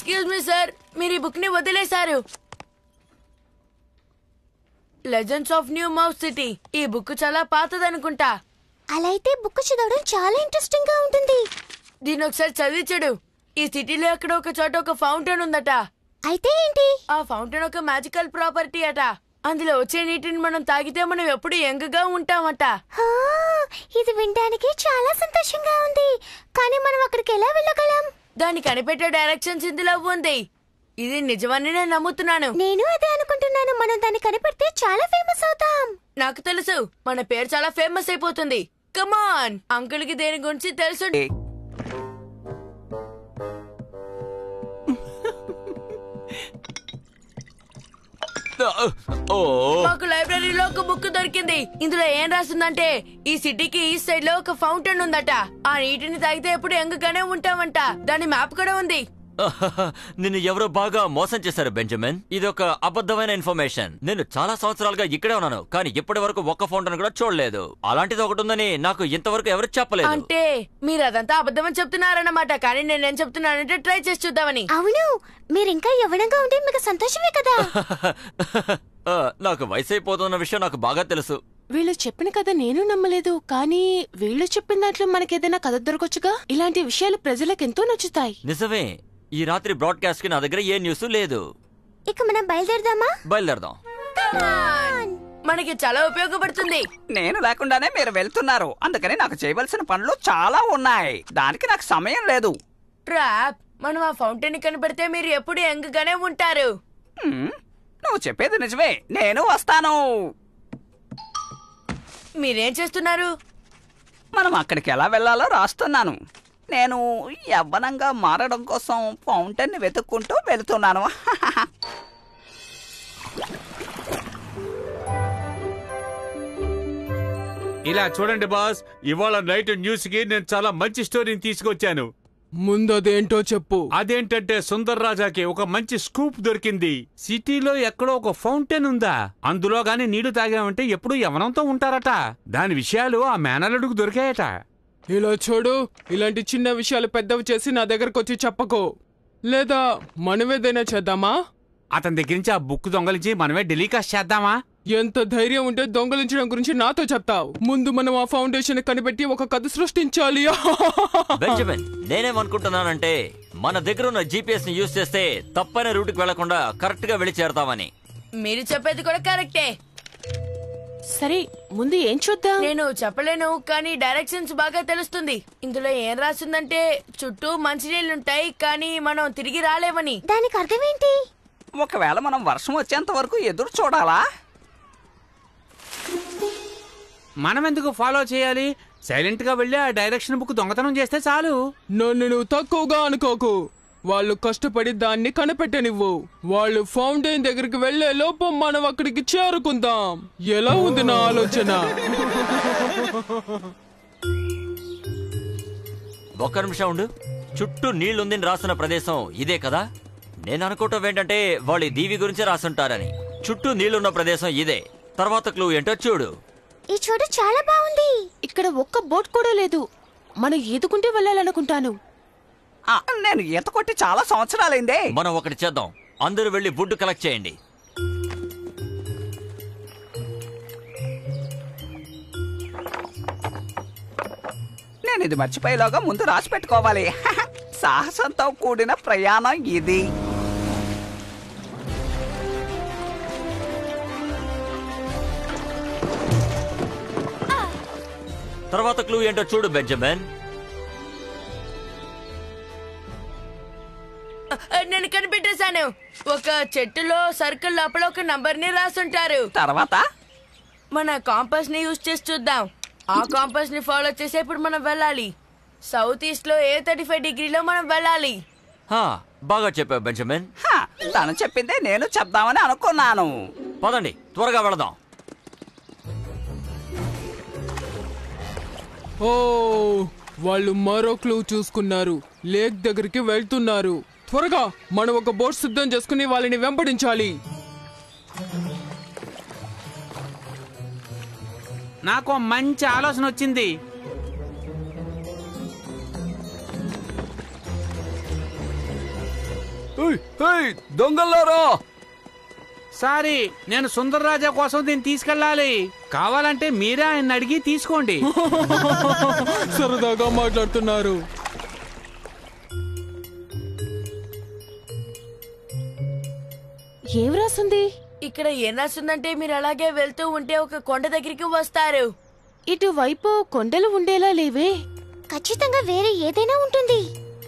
Excuse me sir మీరు ఈ book ని వదిలేశారు legends of new mouth city ఈ బుక్ చాలా పాతదనుకుంటా అలా అయితే బుక్ చదవడం చాలా ఇంట్రెస్టింగ్ గా ఉంటుంది దీని ఒకసారి చదివి చూడు ఈ సిటీలో ఎక్కడ ఒక చోట ఒక ఫౌంటైన్ ఉందట అయితే ఏంటి ఆ ఫౌంటైన్ ఒక మ్యాజికల్ ప్రాపర్టీ అట అందులో వచ్చే నీటిని మనం తాగితే మనం ఎప్పుడు యంగ్గా ఉంటామట హా, ఇది వినడానికి చాలా సంతోషంగా ఉంది కానీ మనం అక్కడికి ఎలా వెళ్ళగలం దాన్ని కనిపెట్టే డైరెక్షన్స్ ఇందులో ఉంది ఇది నిజమని నేను నమ్ముతున్నాను నేను అదే అనుకుంటున్నాను మనం దాన్ని కనిపెడితే చాలా ఫేమస్ అవుతాం నాకు తెలుసు మన పేరు చాలా ఫేమస్ అయిపోతుంది కమాన్ అంకుల్ కి దేని గురించి తెలుసు ఓ మాకు లైబ్రరీలో ఒక బుక్ దొరికింది ఇందులో ఏం రాస్తుందంటే ఈ సిటీకి ఈ సైడ్ లో ఒక ఫౌంటైన్ ఉందట ఆ నీటిని తాగితే ఎప్పుడు యంగ్గానే ఉంటామంట దాని మ్యాప్ కూడా ఉంది నిన్ను ఎవరో బాగా మోసం చేశారు బెంజమిన్ ఇది ఒక అబద్ధమైన ఇన్ఫర్మేషన్ నేను చాలా సంవత్సరాలుగా ఇక్కడే ఉన్నాను కానీ ఇప్పటి వరకు ఒక్క ఫౌంటైన్ కూడా చూడలేదు అలాంటిది ఒకటి ఉందని నాకు ఇంతవరకు ఎవరు చెప్పలేదు అంటే మీరు అదంతా అబద్ధమని చెప్తున్నారన్నమాట కానీ నేనేం చెప్తున్నానంటే ట్రై చేసి చూద్దామని అవును మీరు ఇంకా యవ్వనంగా ఉంటే మీకు సంతోషమే కదా ఆ, నాకు వయసు అయిపోతున్న విషయం నాకు బాగా తెలుసు వీళ్ళు చెప్పిన కథ నేను నమ్మలేదు కానీ వీళ్ళు చెప్పిన దాంట్లో మనకేదైనా కథ దొరకొచ్చుగా ఇలాంటి విషయాలు ప్రజలకు ఎంతో నచ్చుతాయి నిజమే ఈ రాత్రి బ్రాడ్కాస్ట్ కి నా దగ్గర ఏ న్యూస్ లేదు ఇక మనం బయలుదేరదామా బయలుదేరదాం మనకి చాలా ఉపయోగపడుతుంది నేను లేకుండానే మీరు వెళ్తున్నారు అందుకని నాకు చేయవలసిన పనులు చాలా ఉన్నాయి దానికి నాకు సమయం లేదు ట్రాప్ మనం ఆ ఫౌంటైన్ కనిపెడితే మీరు ఎప్పుడు యంగ్గానే ఉంటారు హ్మ్, నువ్వు చెప్పేది నిజమే నేను వస్తాను మీరేం చేస్తున్నారు మనం అక్కడికి ఎలా వెళ్ళాలో రాస్తున్నాను నేను యవ్వనంగా మారడం కోసం ఫౌంటైన్ వెతుక్కుంటూ వెళ్తున్నాను ఇలా చూడండి బాస్ ఇవాళ నైట్ న్యూస్ కి నేను చాలా మంచి స్టోరీని తీసుకొచ్చాను ముందు అదేంటో చెప్పు అదేంటంటే సుందర్ రాజాకి ఒక మంచి స్కూప్ దొరికింది సిటీలో ఎక్కడో ఒక ఫౌంటైన్ ఉందా అందులో గాని నీళ్లు తాగామంటే ఎప్పుడు యవనంతో ఉంటారట దాని విషయాలు ఆ మేనలుడికి దొరికాయట ఇలా చూడు ఇలాంటి చిన్న విషయాలు పెద్దవి చేసి నా దగ్గరకు వచ్చి చెప్పకు లేదా మనమేదైనా చేద్దామా అతని దగ్గర నుంచి ఆ బుక్ దొంగలించి మనమే టెలికాస్ట్ చేద్దామా ఎంత ధైర్యం ఉంటే దొంగలించడం గురించి నాతో చెప్తావు ముందు మనం ఆ ఫౌండేషన్ కనిపెట్టి ఒక కథ సృష్టించాలి బెంజమిన్ నేనేమనుకుంటున్నానంటే మన దగ్గర ఉన్న జీపీఎస్ ని యూజ్ చేస్తే తప్పైన రూట్ కి వెళ్లకుండా కరెక్ట్ గా వెళ్ళి చేరతామని మీరు చెప్పేది కూడా కరెక్టే సరే ముందు ఏం చూద్దాం నేను చెప్పలేను కానీ డైరెక్షన్స్ బాగా తెలుస్తుంది ఇందులో ఏం రాసిందంటే చుట్టూ మంచినీళ్ళుంటాయి కానీ మనం తిరిగి రాలేమని దానికి అర్థం ఏంటి ఒకవేళ మనం వర్షం వచ్చేంత వరకు ఎదురు చూడాలా మనం ఎందుకు ఫాలో చేయాలి సైలెంట్ గా వెళ్ళి ఆ డైరెక్షన్ బుక్ దొంగతనం చేస్తే చాలు నన్ను నువ్వు తక్కువగా అనుకోకు వాళ్ళు కష్టపడి దాన్ని కనిపెట్టనివ్వు వాళ్ళు ఫౌంటైన్ దగ్గరికి వెళ్లే లోపం మనం అక్కడికి చేరుకుందాం ఎలా ఉంది నా ఆలోచన ఒక్క నిమిషం ఉండు చుట్టూ నీళ్లుందని రాసిన ప్రదేశం ఇదే కదా నేను అనుకోవటం ఏంటంటే వాళ్ళు ఈ దీవి గురించే రాసుంటారని చుట్టూ నీళ్లున్న ప్రదేశం ఇదే తర్వాత క్లూ ఏంటో చూడు ఈ చోటు చాలా బాగుంది ఇక్కడ ఒక్క బోట్ కూడా లేదు మనం ఈదుకుంటే వెళ్ళాలనుకుంటాను ఆ, నేను ఈత కొట్టి చాలా సంవత్సరాలైందే మనం ఒకటి చేద్దాం అందరూ వెళ్ళి వుడ్ కలెక్ట్ చేయండి నేను ఇది మర్చిపోయేలాగా ముందు రాసి పెట్టుకోవాలి సాహసంతో కూడిన ప్రయాణం ఇది తర్వాత క్లూ ఏంటో చూడు బెంజమిన్ ఆ, నేను కనిపెట్టేశాను ఒక చెట్టులో సర్కిల్ లోపల ఒక నంబర్ ని రాసుంటారు తర్వాత మన కాంపస్ ని యూజ్ చేసి చూద్దాం ఆ కాంపస్ ని ఫాలో చేసి ఇప్పుడు మనం వెళ్ళాలి సౌత్ ఈస్ట్ లో ఏ థర్టీ ఫైవ్ డిగ్రీలో మనం వెళ్ళాలి హా, బాగా చెప్పావు బెంజమిన్ హా, తను చెప్పిందే నేను చెప్దామని అనుకున్నాను పదండి త్వరగా వెళదాం ఓ వాళ్ళు మరో క్లూ చూసుకున్నారు లేక్ దగ్గరికి వెళ్తున్నారు త్వరగా మనం ఒక బోట్ సిద్ధం చేసుకుని వాళ్ళని వెంబడించాలి నాకు ఓ మంచి ఆలోచన వచ్చింది హేయ్, దొంగల్లారా సారీ నేను సుందర్ రాజా కోసం దీన్ని తీసుకెళ్ళాలి కావాలంటే మీరే ఆయన అడిగి తీసుకోండి సరదాగా మాట్లాడుతున్నారు ఏం రాసుంది ఇక్కడ ఏం రాస్తుందంటే మీరు అలాగే వెళ్తూ ఉంటే ఒక కొండ దగ్గరికి వస్తారు ఇటువైపు కొండలు ఉండేలా లేవే ఖచ్చితంగా వేరే ఏదైనా ఉంటుంది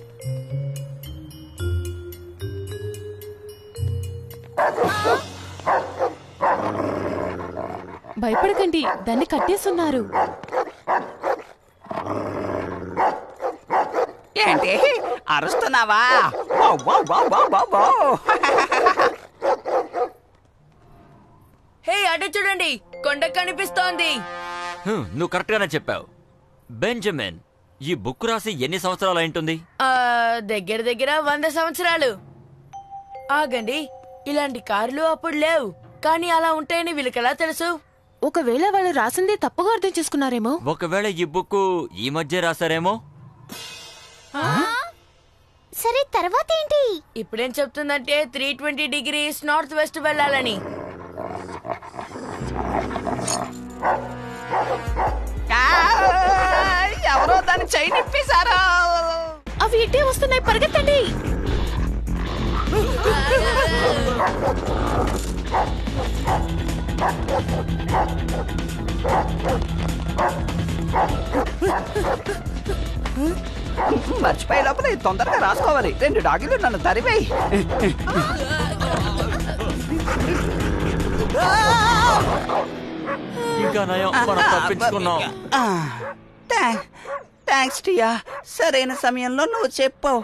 భయపడకండి దాన్ని కట్టేస్తున్నారు ఏంటి అరుస్తున్నావా వా, వా, వా, వా, వా, వా. హే అటు చూడండి కొండ కనిపిస్తోంది హ్మ్, నువ్వు కరెక్ట్ గానే చెప్పావు బెంజమిన్ ఈ బుక్ రాసి ఎన్ని సంవత్సరాలు అయింటుంది ఆ దగ్గర దగ్గర వంద సంవత్సరాలు ఆగండి ఇలాంటి కార్లు అప్పుడు లేవు కానీ అలా ఉంటాయని వీళ్ళకెలా తెలుసు ఒకవేళ వాళ్ళు రాసింది తప్పుగా అర్థం చేసుకున్నారేమో ఒకవేళ ఈ బుక్ ఈ మధ్య రాశారేమో సరే తర్వాత ఏంటి ఇప్పుడేం చెప్తుందంటే three twenty degrees north west వెళ్ళాలని ఆ, ఎవరో దాన్ని చైన్ ఇప్పేశారు అవి ఇట్టే వస్తున్నాయి పరిగెత్తండి మర్చిపోయే లోపల ఇది తొందరగా రాసుకోవాలి రెండు డాగిలు నన్ను తరివేయి ఇంకా నయం మనం తప్పించుకున్నాం థ్యాంక్స్ టియా సరైన సమయంలో నువ్వు చెప్పావు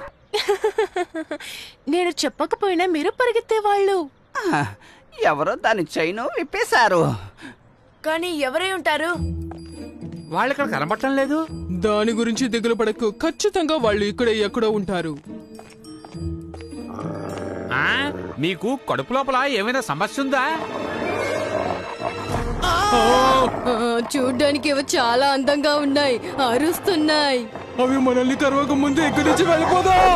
నేను చెప్పకపోయినా మీరు పరిగెత్తేవాళ్ళు ఆ, ఎవరో దాని చైను విప్పేశారు కానీ ఎవరై ఉంటారు వాళ్ళు ఇక్కడ కనబడటం లేదు దాని గురించి దిగులు పడకు ఖచ్చితంగా వాళ్ళు ఇక్కడ ఎక్కడో ఉంటారు ఆ మీకు కడుపు లోపల ఏమైనా సమస్య ఉందా చూడ్డానికి ఇవి చాలా అందంగా ఉన్నాయి అరుస్తున్నాయి అవి మనల్ని కరవక ముందు ఇక్కడి నుంచి వెళ్ళిపోదాం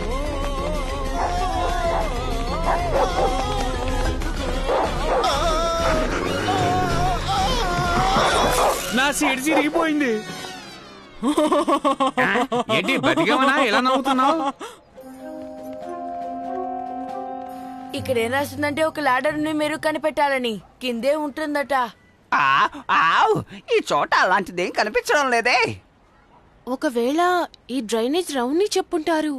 నా సీడ్ చిరిగిపోయింది ఆ, ఏంటి బతికేమన్నా ఇలా నవ్వుతున్నావు ఇక్కడ ఏం రాస్తుందంటే ఒక లాడర్ ని మీరు కనిపెట్టాలని కిందే ఉంటుందట ఆ, ఆవ్, ఈ చోట అలాంటిదేం కనిపించడం లేదే ఒకవేళ ఈ డ్రైనేజ్ రౌండ్ ని చెప్పుంటారు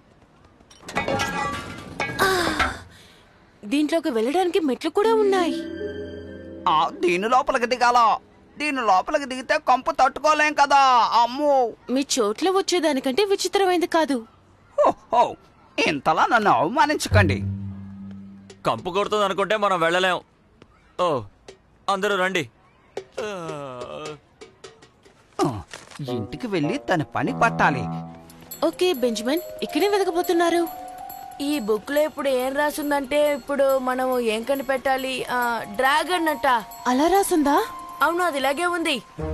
ఆ! దీంట్లోకి వెళ్ళడానికి మెట్లు కూడా ఉన్నాయి ఆ, దీని లోపలికి దిగాల దీని లోపలికి దిగితే కంపు తట్టుకోలేం కదా అమ్మో మీ చోట్ల వచ్చేదానికంటే విచిత్రమైంది కాదు హో, హో, ఇంతలా నన్ను అవమానించకండి కంపు కొడుతుంది అనుకుంటే మనం వెళ్ళలేం ఓ అందరూ రండి ఆ, ఆ, ఇంటికి వెళ్ళి తన పని పట్టాలి ఓకే బెంజమిన్ ఇక్కడే వెతకబోతున్నారు ఈ బుక్ లో ఇప్పుడు ఏం రాసిందంటే ఇప్పుడు మనము ఏం కనిపెట్టాలి ఆ డ్రాగన్ అట అలా రాసుందా అవును అది ఇలాగే ఉంది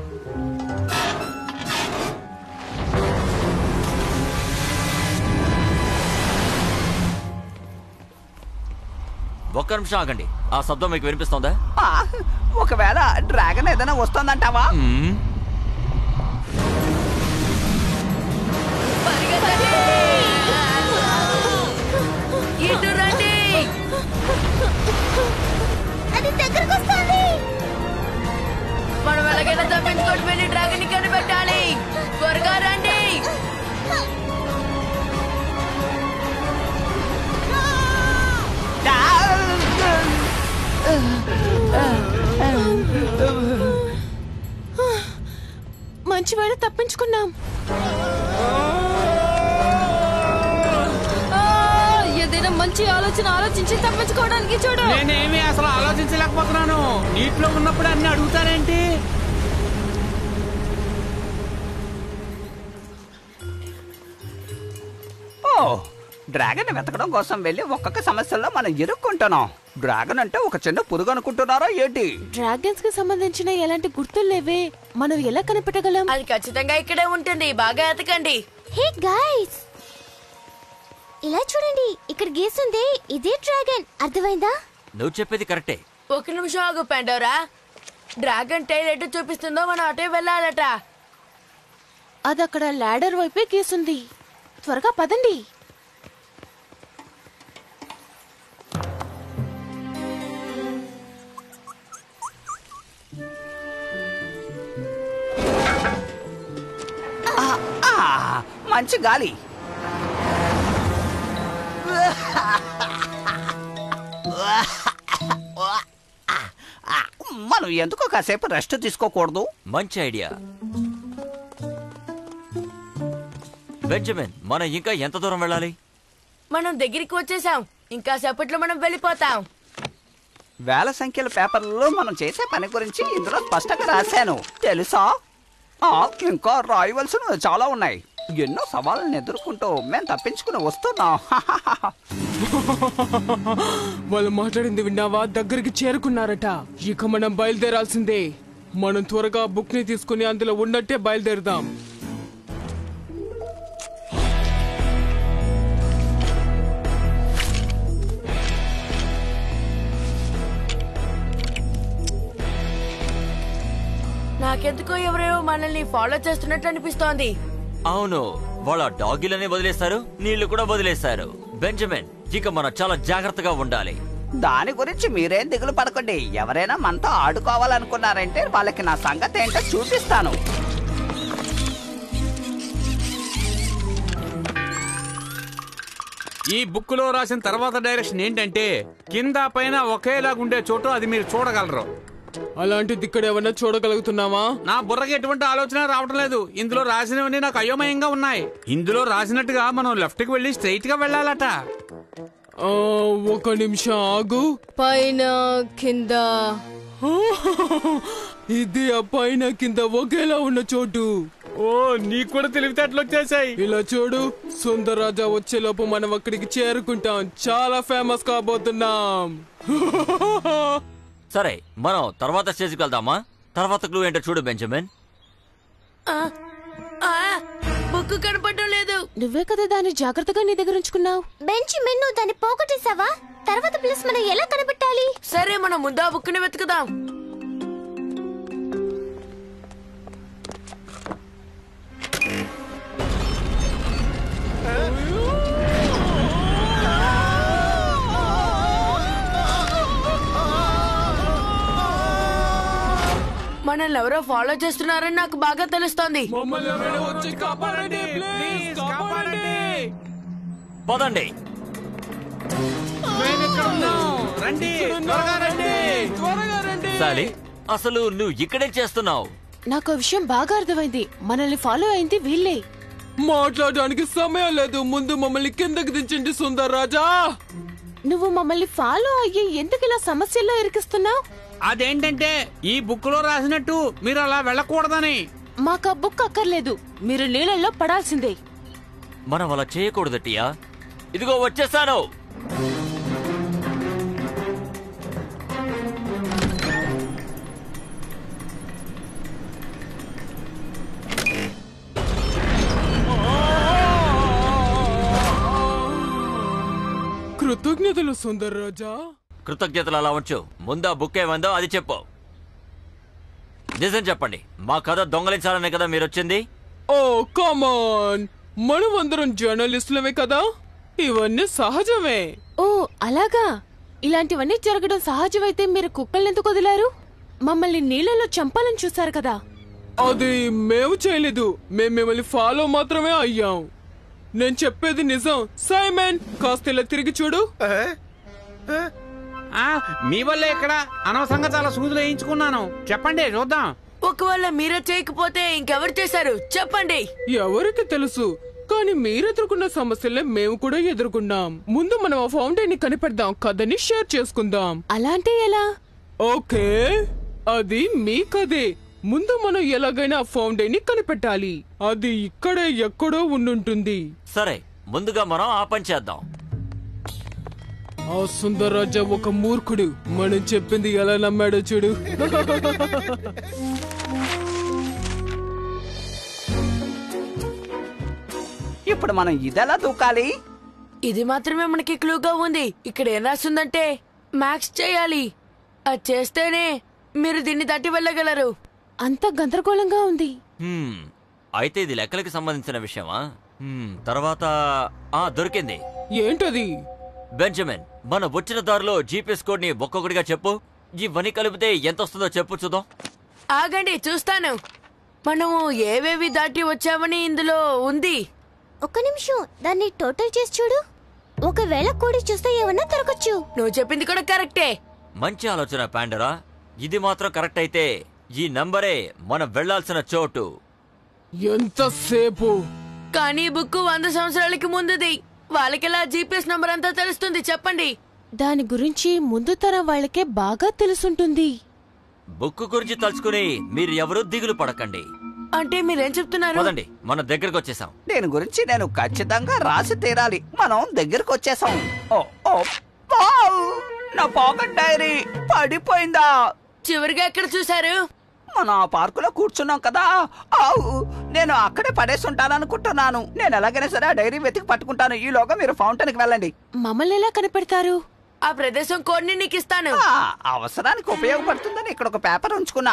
ఒక్క నిమిషం ఆగండి ఆ శబ్దం మీకు వినిపిస్తోందా ఆ, ఒకవేళ డ్రాగన్ ఏదైనా వస్తుందంటావా మ్మ్. ఇటు రండి అది దగ్గరకు వస్తుంది మనం ఎలాగైనా తప్పించుకొని వెళ్ళి డ్రాగన్ ని కనిపెట్టాలి త్వరగా రండి మంచివేళ తప్పించుకున్నాం ఆ, ఏదైనా మంచి ఆలోచన ఆలోచించి తప్పించుకోవడానికి చూడు నేనేమి అసలు ఆలోచించలేకపోతున్నాను నీటిలో ఉన్నప్పుడు అన్ని అడుగుతారేంటి ఓ డ్రాగన్ వెతకడం కోసం వెళ్ళి ఒక్కొక్క సమస్యల్లో మనం ఇరుక్కుంటున్నాం డ్రాగన్ అంటే ఒక చిన్న పురుగు అనుకుంటున్నారా ఏంటి డ్రాగన్స్ కి సంబంధించిన ఎలాంటి గుర్తులు లేవే మనం ఎలా కనిపెట్టగలం అది ఖచ్చితంగా ఇక్కడే ఉంటుంది బాగా ఎతకండి హే గైస్ ఇలా చూడండి ఇక్కడ గీసుంది ఇదే డ్రాగన్ అర్థమైందా నువ్వు చెప్పేది కరెక్టే ఒక నిమిషం ఆగు పెండోరా డ్రాగన్ టైల్ ఎటు చూపిస్తుందో మనం అటే వెళ్ళాలట అది అక్కడ లాడర్ వైపే గీసుంది త్వరగా పదండి ఆ, మంచి గాలి మనం ఎందుకో కాసేపు రెస్ట్ తీసుకోకూడదు మంచి ఐడియా బెంజమిన్ మనం ఇంకా ఎంత దూరం వెళ్ళాలి మనం దగ్గరికి వచ్చేసాం ఇంకా సేపట్లో మనం వెళ్ళిపోతాం వేల సంఖ్యల పేపర్లలో మనం చేసే పని గురించి ఇందులో స్పష్టంగా రాశాను తెలుసా ఆ, ఇంకా రాయవలసినవి చాలా ఉన్నాయి ఎన్నో సవాళ్ళని ఎదుర్కొంటూ మేము తప్పించుకుని వస్తున్నాం వాళ్ళు మాట్లాడింది విన్నావా దగ్గరికి చేరుకున్నారట ఇక మనం బయలుదేరాల్సిందే మనం త్వరగా బుక్ ని తీసుకుని అందులో ఉన్నట్టే బయలుదేరుదాం నాకెందుకో ఎవరేవో మనల్ని ఫాలో చేస్తున్నట్లు అనిపిస్తోంది అవును వాళ్ళ డాగిలని వదిలేశారు నీళ్లు కూడా వదిలేశారు బెంజమిన్ ఇక మనం చాలా జాగ్రత్తగా ఉండాలి దాని గురించి మీరేం దిగులు పడకండి ఎవరైనా మనతో ఆడుకోవాలనుకున్నారంటే వాళ్ళకి నా సంగతి ఏంటో చూపిస్తాను ఈ బుక్ లో రాసిన తర్వాత డైరెక్షన్ ఏంటంటే కింద పైన ఒకేలాగుండే చోటు అది మీరు చూడగలరు అలాంటిది ఇక్కడ ఏమన్నా చూడగలుగుతున్నావా నా బుర్రకి ఎటువంటి ఆలోచన రావటం లేదు ఇందులో రాసినవన్నీ నాకు అయోమయంగా ఉన్నాయి ఇందులో రాసినట్టుగా మనం లెఫ్ట్ కి వెళ్ళి స్ట్రైట్ గా వెళ్ళాలట ఆ, ఒక నిమిషం ఆగు పైన కింద ఇది ఆ పైన కింద ఒకేలా ఉన్న చోటు ఓ నీకు కూడా తెలివితేటలు వచ్చేసాయి ఇలా చూడు సుందరరాజా వచ్చేలోపు మనం అక్కడికి చేరుకుంటాం చాలా ఫేమస్ కాబోతున్నాం సరే మనం తర్వాత స్టేజ్కి వెళ్దామా తర్వాత క్లూ ఏంటో చూడు బెంజమిన్ ఆ, ఆ, బుక్ కనపడడం లేదు నువ్వే కదా దాన్ని జాగ్రత్తగా నీ దగ్గర ఉంచుకున్నావు బెంచ్ మెన్ను దాన్ని పోగొట్టేసావా తర్వాత ప్లస్ మనం ఎలా కనిపెట్టాలి సరే మనం ముందు ఆ బుక్ని వెతుకుదాం మనల్ని ఎవరో ఫాలో చేస్తున్నారని నాకు బాగా తెలుస్తోంది మమ్మల్ని ఎవరైనా వచ్చి కాపాడండి ప్లీజ్ కాపాడండి పదండి రండి త్వరగా రండి త్వరగా రండి సాలి అసలు నువ్వు ఇక్కడే చేస్తున్నావు నాకు ఆ విషయం బాగా అర్థమైంది మనల్ని ఫాలో అయింది వీళ్ళే మాట్లాడడానికి సమయం లేదు ముందు మమ్మల్ని కిందకి దించండి సుందర్ రాజా నువ్వు మమ్మల్ని ఫాలో అయ్యి ఎందుకు ఇలా సమస్యల్లో ఇరికిస్తున్నావు అదేంటంటే ఈ బుక్ లో రాసినట్టు మీరు అలా వెళ్ళకూడదని మాకు ఆ బుక్ అక్కర్లేదు మీరు నీళ్ళల్లో పడాల్సిందే మనం అలా చేయకూడదు టియా ఇదిగో వచ్చేసాను కృతజ్ఞతలు సుందర్ రాజా కృతజ్ఞతలు అలా ఉంచు ముందు ఆ బుక్ ఏమందో అది చెప్పు నిజం చెప్పండి మా కథ దొంగలించాలనే కదా మీరు వచ్చింది ఓ కమాన్ మనం అందరం జర్నలిస్టులమే కదా ఇవన్నీ సహజమే ఓ అలాగా ఇలాంటివన్నీ జరగడం సహజమైతే మీరు కుక్కల్ని ఎందుకు వదిలారు మమ్మల్ని నీళ్ళలో చంపాలని చూశారు కదా అది మేము చేయలేదు మేము మిమ్మల్ని ఫాలో మాత్రమే అయ్యాం నేను చెప్పేది నిజం సైమన్ కాస్త ఇలా తిరిగి చూడు ఆ మీ వల్లే ఇక్కడ అనవసరంగా చాలా సూదులు వేయించుకున్నాను చెప్పండి చూద్దాం ఒకవేళ మీరే చేయకపోతే ఇంకెవరు చేశారు చెప్పండి ఎవరికి తెలుసు కానీ మీరు ఎదుర్కొన్న సమస్యలే మేము కూడా ఎదుర్కొన్నాం ముందు మనం ఆ ఫౌంటైన్ ని కనిపెడదాం కథని షేర్ చేసుకుందాం అలా అంటే ఎలా ఓకే అది మీ కథే ముందు మనం ఎలాగైనా ఆ ఫౌంటైన్ ని కనిపెట్టాలి అది ఇక్కడే ఎక్కడో ఉండుంటుంది సరే ముందుగా మనం ఆ పని చేద్దాం ఆ సుందరరాజా ఒక మూర్ఖుడు మనం చెప్పింది ఎలా నమ్మాడో చూడు ఇప్పుడు మనం ఇదెలా దూకాలి ఇది మాత్రమే మనకి క్లూగా ఉంది ఇక్కడ ఏం రాస్తుందంటే మ్యాక్స్ చేయాలి అది చేస్తేనే మీరు దీన్ని దాటి వెళ్ళగలరు అంత గందరగోళంగా ఉంది హ్మ్, అయితే ఇది లెక్కలకి సంబంధించిన విషయమా హ్మ్, తర్వాత ఆ దొరికింది ఏంటది బెంజమిన్ మన వచ్చిన దారిలో జీపీఎస్ కోడ్ ని ఒక్కొక్కటిగా చెప్పు ఇవన్నీ కలిపితే ఎంత వస్తుందో చెప్పు చూద్దాం ఆగండి చూస్తాను మనము ఏవేవి దాటి వచ్చామని ఇందులో ఉంది ఒక్క నిమిషం దాన్ని టోటల్ చేసి చూడు ఒకవేళ కూడి చూస్తే ఏమన్నా దొరకచ్చు నువ్వు చెప్పింది కూడా కరెక్టే మంచి ఆలోచన పాండరా ఇది మాత్రం కరెక్ట్ అయితే ఈ నంబరే మనం వెళ్లాల్సిన చోటు ఎంతసేపు కానీ ఈ బుక్ వంద సంవత్సరాలకి ముందుది వాళ్ళకెలా జీపీఎస్ నంబర్ అంతా తెలుస్తుంది చెప్పండి దాని గురించి ముందు తరం వాళ్ళకే బాగా తెలుసుంటుంది బుక్ గురించి తలుచుకుని మీరు ఎవరూ దిగులు పడకండి అంటే మీరేం చెప్తున్నారు పదండి మన దగ్గరకు వచ్చేసాం దీని గురించి నేను ఖచ్చితంగా రాసి తీరాలి మనం దగ్గరకు వచ్చేసాం ఓ ఓ వావ్! నా పాకెట్ డైరీ పడిపోయిందా చివరిగా ఎక్కడ చూసారు మనం ఆ పార్కులో కూర్చున్నాం కదా ఆవు నేను అక్కడే పడేసి ఉంటాననుకుంటున్నాను నేను ఎలాగైనా సరే ఆ డైరీ వెతికి పట్టుకుంటాను ఈలోగా మీరు ఫౌంటైన్కి వెళ్ళండి మమ్మల్ని ఎలా కనిపెడతారు ఆ ప్రదేశం కోడ్ని నీకు ఇస్తాను ఆ, అవసరానికి ఉపయోగపడుతుందని ఇక్కడ ఒక పేపర్ ఉంచుకున్నా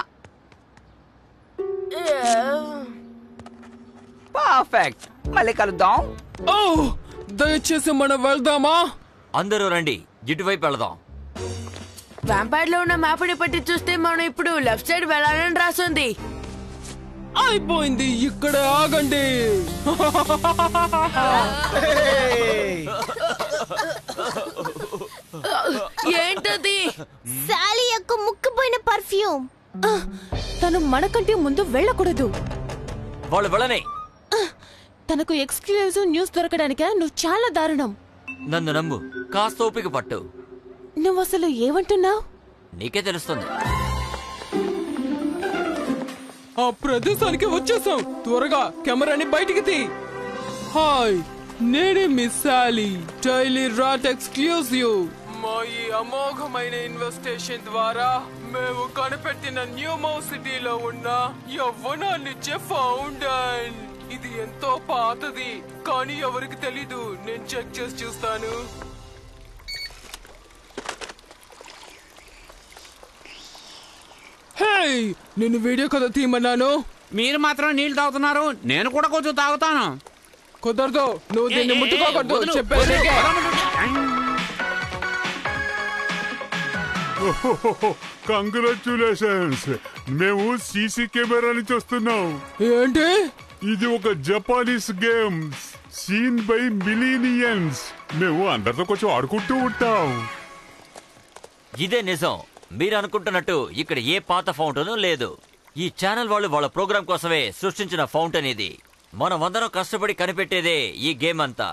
పర్ఫెక్ట్ మళ్ళీ కలుద్దాం ఓ దయచేసి మనం వెళ్దామా అందరూ రండి ఇటువైపు వెళదాం వ్యాంపైర్ లో ఉన్న మ్యాప్ని పట్టి చూస్తే మనం ఇప్పుడు లెఫ్ట్ సైడ్ వెళ్ళాలని రాసుంది అయిపోయింది ఇక్కడ ఆగండి ఏంటది సాలి యొక్క ముక్కుపోయిన పర్ఫ్యూమ్ తను మనకంటే ముందు వెళ్ళకూడదు వాళ్ళు వెళ్ళని తనకు ఎక్స్క్లూజివ్ న్యూస్ దొరకడానిక నువ్వు చాలా దారుణం నన్ను నమ్ము కాస్త ఓపిక పట్టు నువ్వు అసలు ఏమంటున్నావు నీకే తెలుస్తుంది ఆ ప్రదేశానికి వచ్చేసాం త్వరగా కెమెరాని బయటికి తీ హాయ్ నేనే miss Sally daily rat exclusive మా ఈ అమోఘమైన ఇన్వెస్టేషన్ ద్వారా మేము కనిపెట్టిన న్యూమో సిటీలో ఉన్న యవ్వనాన్నిచ్చే ఫౌండైన్ ఇది ఎంతో పాతది కానీ ఎవరికి తెలీదు నేను చెక్ చేసి చూస్తాను హే నేను వీడియో కథ తీయమన్నాను మీరు మాత్రం నీళ్లు తాగుతున్నారు నేను కూడా కొంచెం తాగుతాను కుదరదు నువ్వు దీన్ని ముట్టుకోకూడదు చెప్పేది నీకే. కంగ్రాచులేషన్స్ మేము సీసీ కెమెరాని చూస్తున్నాం ఏంటి ఇది ఒక Japanese game scene by millennials మేము అందరితో కొంచెం ఆడుకుంటూ ఉంటాం ఇదే నిజం మీరు అనుకుంటున్నట్టు ఇక్కడ ఏ పాత ఫౌంటైన్ లేదు ఈ ఛానల్ వాళ్ళు వాళ్ళ ప్రోగ్రామ్ కోసమే సృష్టించిన ఫౌంటైన్ ఇది మనమందరం కష్టపడి కనిపెట్టేదే ఈ గేమ్ అంతా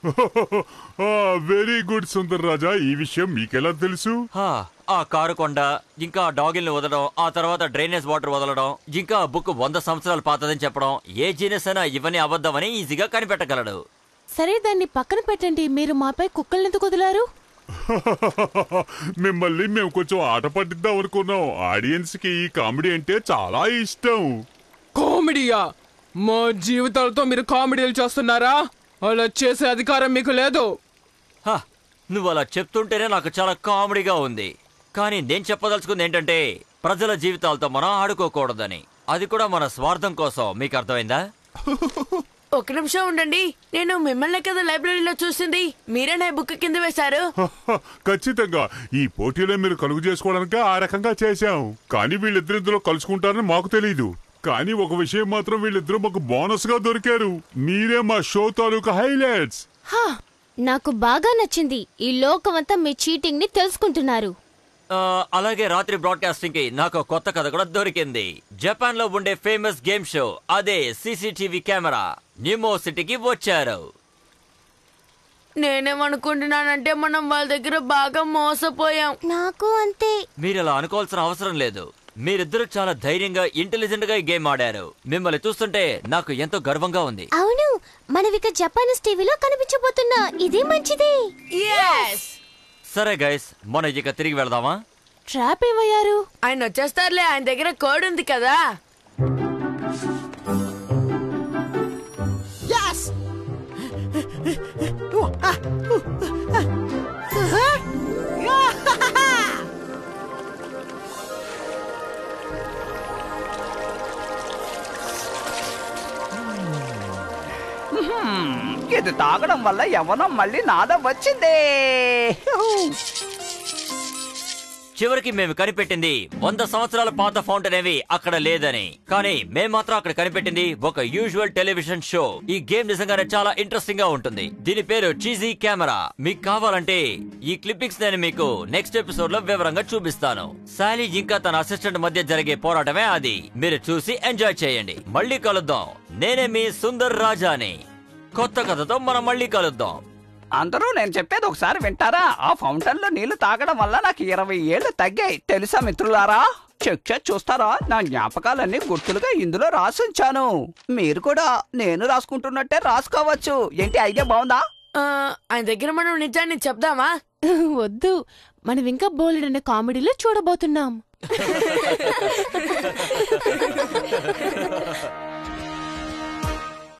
వెరీ గుడ్ సుందర్ రాజా ఈ విషయం మీకెలా తెలుసు హా, ఆ కారు కొండ ఇంకా ఆ డాగిల్ని వదలడం ఆ తర్వాత డ్రైనేజ్ వాటర్ వదలడం ఇంకా ఆ బుక్ వంద సంవత్సరాలు పాతదని చెప్పడం ఏ జీనస్ అయినా ఇవన్నీ అబద్ధమని ఈజీగా కనిపెట్టగలడు సరే దాన్ని పక్కన పెట్టండి మీరు మాపై కుక్కల్ని ఎందుకు వదిలారు మిమ్మల్ని మేము కొంచెం ఆట పట్టిద్దాం అనుకున్నాం ఆడియన్స్ కి ఈ కామెడీ అంటే చాలా ఇష్టం కామెడీయా మా జీవితాలతో మీరు కామెడీలు చేస్తున్నారా అలా చేసే అధికారం మీకు లేదు హ, నువ్వు అలా చెప్తుంటేనే నాకు చాలా కామెడీగా ఉంది కానీ నేను చెప్పదలుచుకుంది ఏంటంటే ప్రజల జీవితాలతో మనం ఆడుకోకూడదని అది కూడా మన స్వార్థం కోసం మీకు అర్థమైందా ఒక నిమిషం ఉండండి నేను మిమ్మల్ని కదా లైబ్రరీలో చూసింది మీరే నా బుక్ కింద వేశారు ఖచ్చితంగా ఈ పోటీలో మీరు కలుగు చేసుకోవడానికి ఆ రకంగా చేశాం కానీ వీళ్ళిద్దరు ఇందులో కలుసుకుంటారని మాకు తెలియదు కానీ ఒక విషయం మాత్రం వీళ్ళిద్దరూ మాకు బోనస్ గా దొరికారు మీరే మా షో తాలూకా హైలైట్స్ హా, నాకు బాగా నచ్చింది ఈ లోకమంతా మీ చీటింగ్ ని తెలుసుకుంటున్నారు ఆ, అలాగే రాత్రి బ్రాడ్కాస్టింగ్ కి నాకు ఒక కొత్త కథ కూడా దొరికింది జపాన్ లో ఉండే ఫేమస్ గేమ్ షో అదే సీసీటీవీ కెమెరా నిమో సిటీకి వచ్చారు నేనేమనుకుంటున్నానంటే మనం వాళ్ళ దగ్గర బాగా మోసపోయాం నాకు అంతే మీరు అలా అనుకోవాల్సిన అవసరం లేదు మీరిద్దరూ చాలా ధైర్యంగా ఇంటెలిజెంట్ గా ఈ గేమ్ ఆడారు మిమ్మల్ని చూస్తుంటే నాకు ఎంతో గర్వంగా ఉంది అవును మనవిక జపానీస్ టీవీలో కనిపించబోతున్నా ఇది మంచిది సరే గైస్ మనం ఇక తిరిగి వెళదామా ట్రాప్ ఏమయ్యారు ఆయన వచ్చేస్తారులే ఆయన దగ్గర కోడ్ ఉంది కదా ఇది తాగడం వల్ల యవ్వనం మళ్ళీ నాదం వచ్చింది చివరికి మేము కనిపెట్టింది వంద సంవత్సరాల పాత ఫౌంటైన్ ఏవి అక్కడ లేదని కానీ మేము మాత్రం అక్కడ కనిపెట్టింది ఒక యూజువల్ టెలివిజన్ షో ఈ గేమ్ నిజంగానే చాలా ఇంట్రెస్టింగ్ గా ఉంటుంది దీని పేరు చీజీ కెమెరా మీకు కావాలంటే ఈ క్లిప్పింగ్స్ నేను మీకు నెక్స్ట్ ఎపిసోడ్ లో వివరంగా చూపిస్తాను సాలీ ఇంకా తన అసిస్టెంట్ మధ్య జరిగే పోరాటమే అది మీరు చూసి ఎంజాయ్ చేయండి మళ్ళీ కలుద్దాం నేనే మీ సుందర్ రాజాని కొత్త కథతో మనం మళ్ళీ కలుద్దాం అందరూ నేను చెప్పేది ఒకసారి వింటారా ఆ ఫౌంటైన్ లో నీళ్లు తాగడం వల్ల నాకు ఇరవై ఏళ్ళు తగ్గాయి తెలుసా మిత్రులారా చెక్ చేసి చూస్తారా నా జ్ఞాపకాలన్నీ గుర్తులుగా ఇందులో రాసుంచాను మీరు కూడా నేను రాసుకుంటున్నట్టే రాసుకోవచ్చు ఏంటి ఐడియా బాగుందా ఆ, ఆయన దగ్గర మనం నిజాన్ని చెప్దామా వద్దు మనం ఇంకా బోల్డ్ అనే కామెడీలో చూడబోతున్నాం